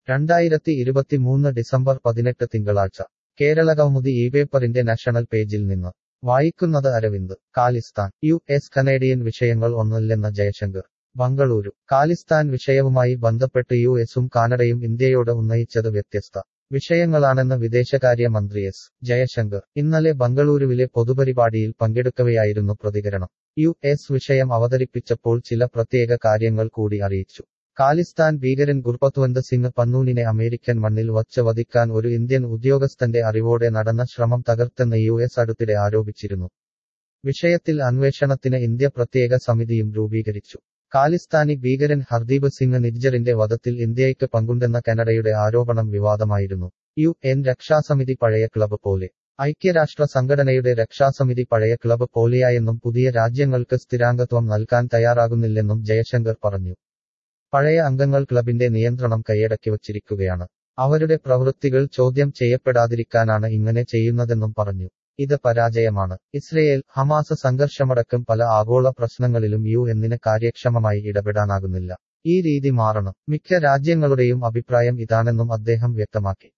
രണ്ടായിരത്തി ഇരുപത്തിമൂന്ന് ഡിസംബർ പതിനെട്ട് തിങ്കളാഴ്ച കേരളകൗമുദി ഈ പേപ്പറിന്റെ നാഷണൽ പേജിൽ നിന്ന് വായിക്കുന്നത് Aravind Khalistan U S Canadian വിഷയങ്ങൾ ഒന്നല്ലെന്ന ജയശങ്കർ ബംഗളൂരു കാലിസ്ഥാൻ വിഷയവുമായി ബന്ധപ്പെട്ട് യു എസും കാനഡയും ഇന്ത്യയോട് ഉന്നയിച്ചത് വ്യത്യസ്ത വിഷയങ്ങളാണെന്ന് വിദേശകാര്യ മന്ത്രി എസ് ജയശങ്കർ ഇന്നലെ ബംഗളൂരുവിലെ പൊതുപരിപാടിയിൽ പങ്കെടുക്കവെയായിരുന്നു പ്രതികരണം യു എസ് വിഷയം അവതരിപ്പിച്ചപ്പോൾ ചില പ്രത്യേക കാര്യങ്ങൾ കൂടി അറിയിച്ചു കാലിസ്ഥാൻ ഭീകരൻ ഗുർപത്വന്ത് സിംഗ് പന്നൂനിനെ അമേരിക്കൻ മണ്ണിൽ വച്ച് വധിക്കാൻ ഒരു ഇന്ത്യൻ ഉദ്യോഗസ്ഥന്റെ അറിവോടെ നടന്ന ശ്രമം തകർത്തെന്ന് യു എസ് അടുത്തിടെ ആരോപിച്ചിരുന്നു വിഷയത്തിൽ അന്വേഷണത്തിന് ഇന്ത്യ പ്രത്യേക സമിതിയും രൂപീകരിച്ചു കാലിസ്ഥാനി ഭീകരൻ ഹർദീപ് സിംഗ് നിജ്ജറിന്റെ വധത്തിൽ ഇന്ത്യയ്ക്ക് പങ്കുണ്ടെന്ന കനഡയുടെ ആരോപണം വിവാദമായിരുന്നു യു എൻ രക്ഷാസമിതി പഴയ ക്ലബ് പോലെ ഐക്യരാഷ്ട്ര സംഘടനയുടെ രക്ഷാസമിതി പഴയ ക്ലബ് പോലെയായെന്നും പുതിയ രാജ്യങ്ങൾക്ക് സ്ഥിരാംഗത്വം നൽകാൻ തയ്യാറാകുന്നില്ലെന്നും ജയശങ്കർ പറഞ്ഞു പഴയ അംഗങ്ങൾ ക്ലബിന്റെ നിയന്ത്രണം കൈയടക്കി വച്ചിരിക്കുകയാണ് അവരുടെ പ്രവൃത്തികൾ ചോദ്യം ചെയ്യപ്പെടാതിരിക്കാനാണ് ഇങ്ങനെ ചെയ്യുന്നതെന്നും പറഞ്ഞു ഇത് പരാജയമാണ് ഇസ്രയേൽ ഹമാസ് സംഘർഷമടക്കം പല ആഗോള പ്രശ്നങ്ങളിലും യു എന്നിന് കാര്യക്ഷമമായി ഇടപെടാനാകുന്നില്ല ഈ രീതി മാറണം മിക്ക രാജ്യങ്ങളുടെയും അഭിപ്രായം ഇതാണെന്നും അദ്ദേഹം വ്യക്തമാക്കി